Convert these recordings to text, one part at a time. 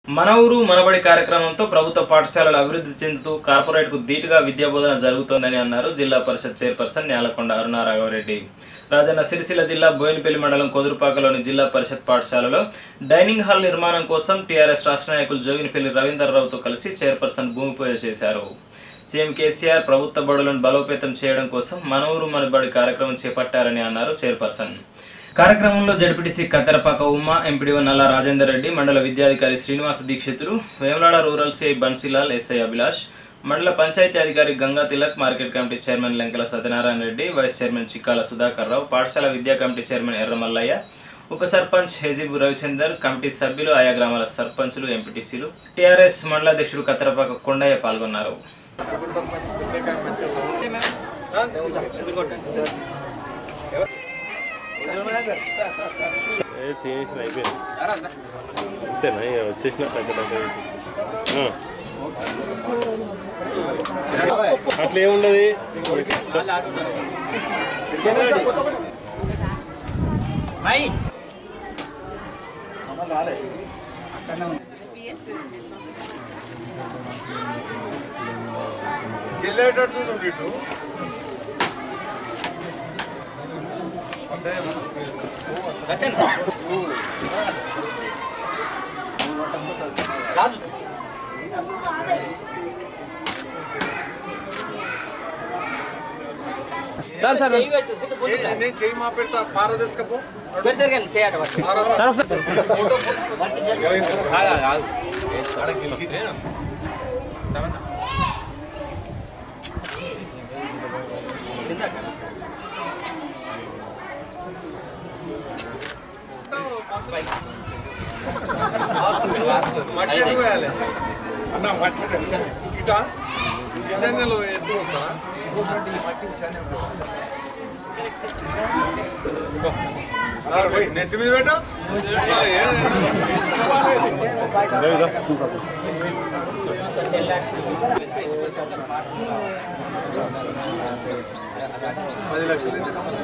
మన ఊరు మనబడి కార్యక్రమంతో ప్రభుత్వ పాఠశాలలు అభివృద్ధి చెందుతూ కార్పొరేట్కు ధీటుగా విద్యా బోధన జరుగుతోందని అన్నారు జిల్లా పరిషత్ చైర్పర్సన్ నేలకొండ అరుణ రాఘవరెడ్డి రాజన్న సిరిసిల్ల జిల్లా బోయినపల్లి మండలం కొదురుపాకలోని జిల్లా పరిషత్ పాఠశాలలో డైనింగ్ హాల్ నిర్మాణం కోసం టీఆర్ఎస్ రాష్ట్ర నాయకులు జోగినిపల్లి రవీందర్రావుతో కలిసి చైర్పర్సన్ భూమి పూజ చేశారు సీఎం కేసీఆర్ ప్రభుత్వ బడులను బలోపేతం చేయడం కోసం మన ఊరు మనబడి కార్యక్రమం చేపట్టారని అన్నారు చైర్పర్సన్ కార్యక్రమంలో జడ్పీటీసీ కత్తెరపాక ఉమా ఎంపీడీఓ నల్ల రాజేందర్ రెడ్డి మండల విద్యాధికారి Srinivasa Dikshitulu Vemulawada rural CI Bansilal SI Abhilash మండల పంచాయతీ అధికారి Ganga Tilak market committee chairman Lenkala Satyanarayana Reddy vice chairman Chikkala Sudhakar Rao పాఠశాల విద్యా కమిటీ చైర్మన్ ఎర్రమల్లయ్య ఉప సర్పంచ్ హెజీబు రవిచందర్ కమిటీ సభ్యులు ఆయా గ్రామాల సర్పంచులు ఎంపీటీసీలు టీఆర్ఎస్ మండల అధ్యక్షుడు కత్తెరపాక కొండయ్య పాల్గొన్నారు ఏ తినేసిన అయిపోయింది అంతేనా ఇక వచ్చేసిన దగ్గర దగ్గర ఆ. అట్లా ఏముండదు వెళ్ళేటట్టు నువ్వు ఇటు సార్ సార్ ఏ- నేను చెయ్యి మా పెడతా పార తెచ్చుకపో పెడతారు కానీ చేయట వాటి. పార ఫోటో ఆగు, ఆగు, ఆగు. మట్టి ఎటు పోయాలి అన్న మట్టి ఇట ఈశాన్యంలో ఎత్తు వస్తారా ఆ, పోయి నెత్తి మీద పెట్ట పది లక్షలు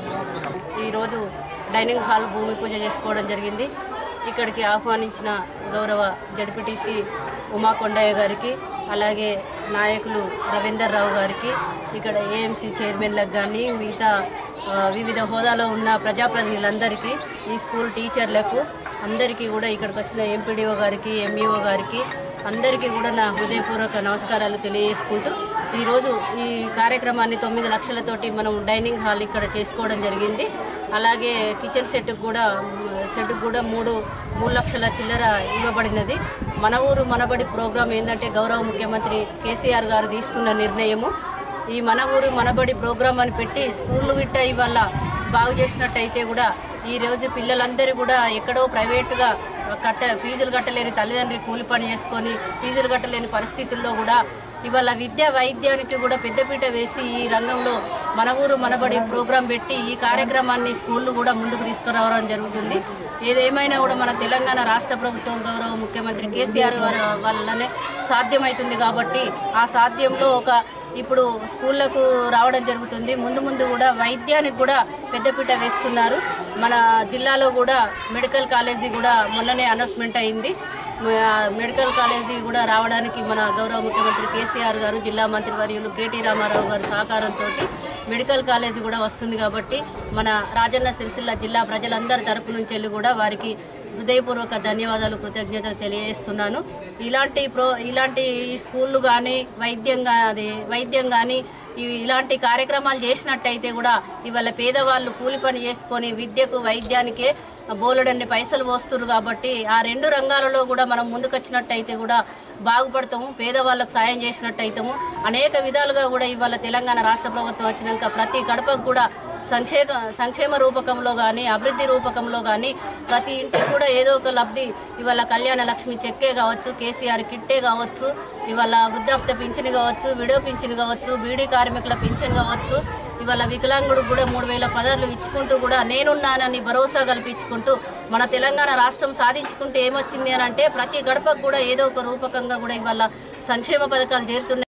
ఈరోజు డైనింగ్ హాల్ భూమి పూజ చేసుకోవడం జరిగింది ఇక్కడికి ఆహ్వానించిన గౌరవ జడ్పీటీసీ ఉమా కొండయ్య గారికి అలాగే నాయకులు రవీందర్ రావు గారికి ఇక్కడ ఏఎంసీ చైర్మన్లకు కానీ మిగతా ఆ, వివిధ హోదాలో ఉన్న ప్రజాప్రతినిధులందరికీ ఈ స్కూల్ టీచర్లకు అందరికీ కూడా ఇక్కడికి వచ్చిన ఎంపీడీఓ గారికి ఎంఈఓ గారికి అందరికీ కూడా నా హృదయపూర్వక నమస్కారాలు తెలియజేసుకుంటూ ఈరోజు ఈ కార్యక్రమాన్ని తొమ్మిది లక్షలతోటి మనం డైనింగ్ హాల్ ఇక్కడ చేసుకోవడం జరిగింది అలాగే కిచెన్ సెట్ కూడా సెట్ కూడా మూడు మూడు లక్షల చిల్లర ఇవ్వబడినది మన ఊరు మనబడి ప్రోగ్రాం ఏంటంటే గౌరవ ముఖ్యమంత్రి కేసీఆర్ గారు తీసుకున్న నిర్ణయము ఈ మన ఊరు మనబడి ప్రోగ్రాం అని పెట్టి స్కూళ్ళు విట్ట ఇవాళ బాగు చేసినట్టయితే కూడా ఈ రోజు పిల్లలందరూ కూడా ఎక్కడో ప్రైవేటుగా కట్ట ఫీజులు కట్టలేని తల్లిదండ్రి కూలి పని చేసుకొని ఫీజులు కట్టలేని పరిస్థితుల్లో కూడా ఇవాళ విద్యా వైద్యానికి కూడా పెద్దపీట వేసి ఈ రంగంలో మన ఊరు మనబడి ప్రోగ్రాం పెట్టి ఈ కార్యక్రమాన్ని స్కూళ్ళు కూడా ముందుకు తీసుకురావడం జరుగుతుంది ఏదేమైనా కూడా మన తెలంగాణ రాష్ట్ర ప్రభుత్వం గౌరవ ముఖ్యమంత్రి కేసీఆర్ వారి వల్లనే సాధ్యమవుతుంది కాబట్టి ఆ సాధ్యంలో ఒక ఇప్పుడు స్కూళ్లకు రావడం జరుగుతుంది ముందు ముందు కూడా వైద్యానికి కూడా పెద్దపీట వేస్తున్నారు మన జిల్లాలో కూడా మెడికల్ కాలేజీ కూడా మొన్ననే అనౌన్స్మెంట్ అయింది మ- మెడికల్ కాలేజీ కూడా రావడానికి మన గౌరవ ముఖ్యమంత్రి కేసీఆర్ గారు జిల్లా మంత్రి వర్యులు కేటీ రామారావు గారి సహకారంతో మెడికల్ కాలేజీ కూడా వస్తుంది కాబట్టి మన రాజన్న సిరిసిల్ల జిల్లా ప్రజలందరి తరపు నుంచి వెళ్ళి కూడా వారికి హృదయపూర్వక ధన్యవాదాలు కృతజ్ఞతలు తెలియజేస్తున్నాను ఇలాంటి ప్రో ఇలాంటి ఈ స్కూళ్ళు కానీ వైద్యం గా- అది వైద్యం కానీ ఇవి ఇలాంటి కార్యక్రమాలు చేసినట్టయితే కూడా ఇవాళ పేదవాళ్ళు కూలి పని చేసుకొని విద్యకు వైద్యానికే బోలెడన్ని పైసలు పోస్తున్నారు కాబట్టి ఆ రెండు రంగాలలో కూడా మనం ముందుకొచ్చినట్టయితే కూడా బాగుపడతాము పేదవాళ్ళకు సాయం చేసినట్టయితాము అనేక విధాలుగా కూడా ఇవాళ తెలంగాణ రాష్ట్ర ప్రభుత్వం వచ్చినాక ప్రతి గడపకు కూడా సంక్షేమ సంక్షేమ రూపకంలో కానీ అభివృద్ధి రూపకంలో కానీ ప్రతి ఇంటికి కూడా ఏదో ఒక లబ్ధి ఇవాళ కళ్యాణ లక్ష్మి చెక్కే కావచ్చు కేసీఆర్ కిట్టే కావచ్చు ఇవాళ వృద్ధాప్య పింఛన్ కావచ్చు విడో పింఛన్ కావచ్చు బీడీ కార్మికుల పింఛన్ కావచ్చు ఇవాళ వికలాంగుడు కూడా మూడు వేల పదార్లు ఇచ్చుకుంటూ కూడా నేనున్నానని భరోసా కల్పించుకుంటూ మన తెలంగాణ రాష్ట్రం సాధించుకుంటే ఏమొచ్చింది అని అంటే ప్రతి గడపకు కూడా ఏదో ఒక రూపకంగా కూడా ఇవాళ సంక్షేమ పథకాలు చేరుతున్నాయి